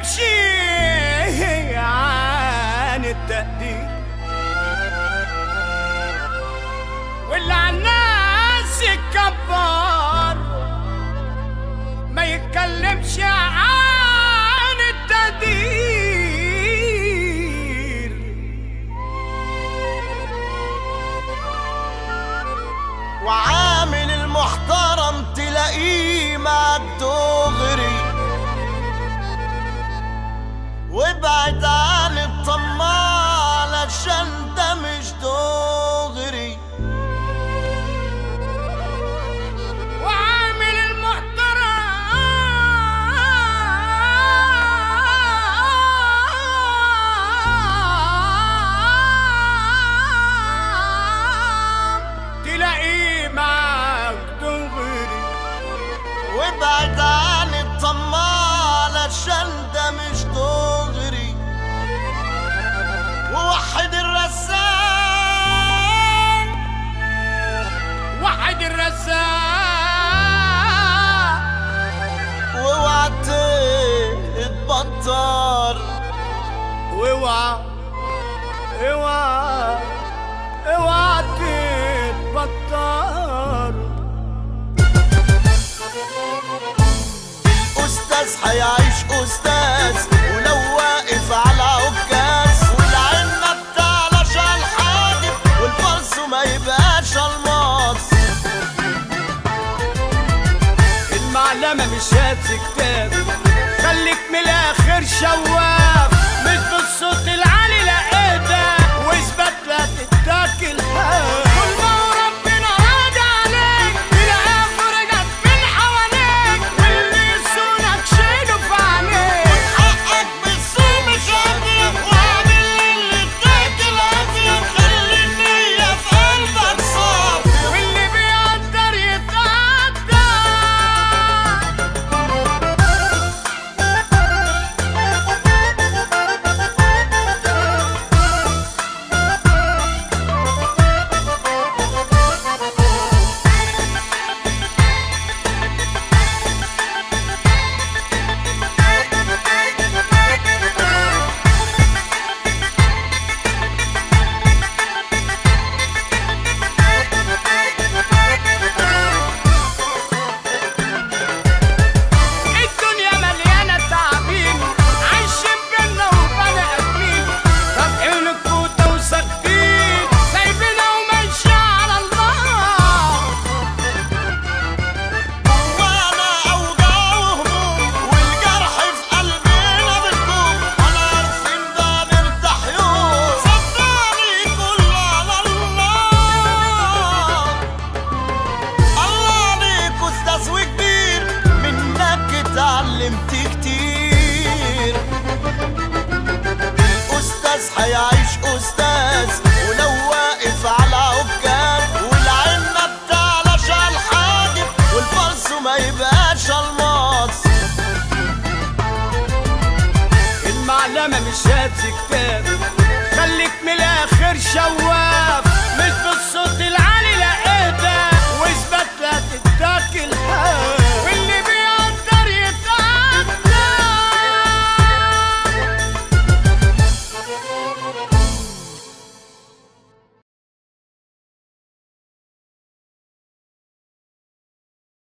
يتكلمش عن التقدير واللي على الناس يكبر ما يتكلمش عن التقدير وعامل المحترم تلاقيه معك دغري وابعد عن الطماع علشان ده مش دغري وعامل المحترم تلاقيه معك دغري وابعد عن الطماع علشان ده مش دغري ووحد الرسام وحد الرزاق واوعى تتبطر اوعى اوعى اوعى تتبطر استاذ هيعيش استاذ ولو واقف على عكاز والعين ما بتعلاش على الحاجب والفرس ما يبقاش الماس المعلمة مش هات كتاب خليك من الاخر شواف مش بالصوت العالي لقيتها واثبت لا تتاكل حاف كل ما هو ربنا راضي عليك تلاقيها فرجت من حواليك واللي يسونك شيله في عينيك حقك بالصوم مش هضرب واعمل اللي بتاكل اطيب خلي النية في قلبك صافي واللي بيقدر يتقدر الدنيا مليانة تعابين عايشين بينا وبني آدمين رافعين الكوتة وساكتين سايبينها وماشية على الله وانا اوجع وهموم والجرح في قلبنا بتدوم انا عارفين ده نرتاح يوم صدقني كله على الله الله عليك استاذ وكبير منك اتعلمت كتير الاستاذ هيعيش استاذ ولو واقف على عكاز والعين ما بتعلاش على الحاجب والفرس ما يبقاش الماس المعلمة مش هات كتاب خليك من الآخر شواف